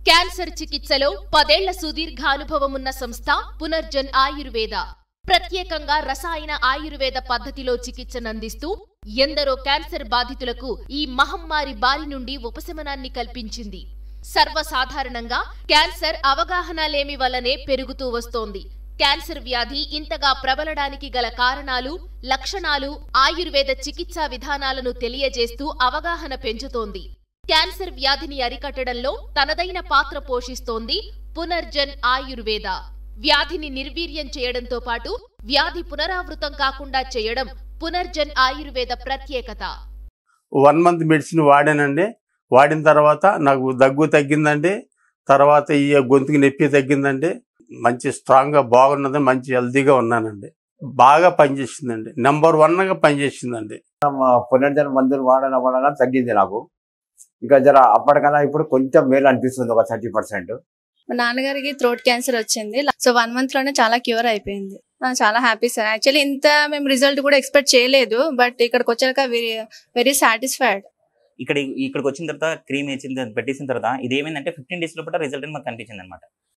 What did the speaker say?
cancer చికిత్సలో పదేళ్ల సుదీర్ఘ అనుభవమున్న సంస్థ పునర్జన్ ఆయుర్వేద ప్రత్యేకంగా రసాయన ఆయుర్వేద పద్ధతిలో చికిత్సనందిస్తూ ఎందరో క్యాన్సర్ బాధితులకు ఈ మహమ్మారి బారి నుండి ఉపశమనాన్ని కల్పించింది సర్వసాధారణంగా క్యాన్సర్ అవగాహన లేమి వల్లనే పెరుగుతూ వస్తోంది క్యాన్సర్ వ్యాధి ఇంతగా ప్రబలడానికి గల కారణాలు లక్షణాలు ఆయుర్వేద చికిత్సా విధానాలను తెలియజేస్తూ అవగాహన పెంచుతోంది క్యాన్సర్ వ్యాధిని అరికట్టడంలో తనదైన పాత్ర పోషిస్తోంది పునర్జన్ ఆయుర్వేద వ్యాధిని నిర్వీర్యం చేయడంతో పాటు వ్యాధి పునరావృతం కాకుండా చేయడం పునర్జన్ ఆయుర్వేద ప్రత్యేకత వన్ మంత్ మెడిసిన్ వాడానండి వాడిన తర్వాత నాకు దగ్గు తగ్గిందండి తర్వాత ఈ గొంతుకి నొప్పి తగ్గిందండి మంచి స్ట్రాంగ్గా బాగున్నది మంచి హెల్తీగా ఉన్నానండి బాగా పనిచేసిందండి నెంబర్ వన్గా పనిచేసిందండి మా పునర్జన మందులు వాడడం వలన తగ్గింది నాకు ఇంకా జర అప్పటికన్నా ఇప్పుడు కొంచెం మేలు అనిపిస్తుంది ఒక థర్టీ పర్సెంట్ మా నాన్నగారికి థ్రోట్ క్యాన్సర్ వచ్చింది సో వన్ మంత్ లోనే చాలా క్యూర్ అయిపోయింది ఆ, చాలా హ్యాపీ సార్ యాక్చువల్లీ ఇంత మేము రిజల్ట్ కూడా ఎక్స్పెక్ట్ చేయలేదు బట్ ఇక్కడికి వచ్చాక వెరీ సాటిస్ఫైడ్ ఇక్కడ ఇక్కడికి వచ్చిన తర్వాత క్రీమ్ వేసిన తర్వాత పెట్టేసిన తర్వాత ఇది ఏమైందంటే ఫిఫ్టీన్ డేస్ లోపల రిజల్ట్ మాకు కనిపించింది అనమాట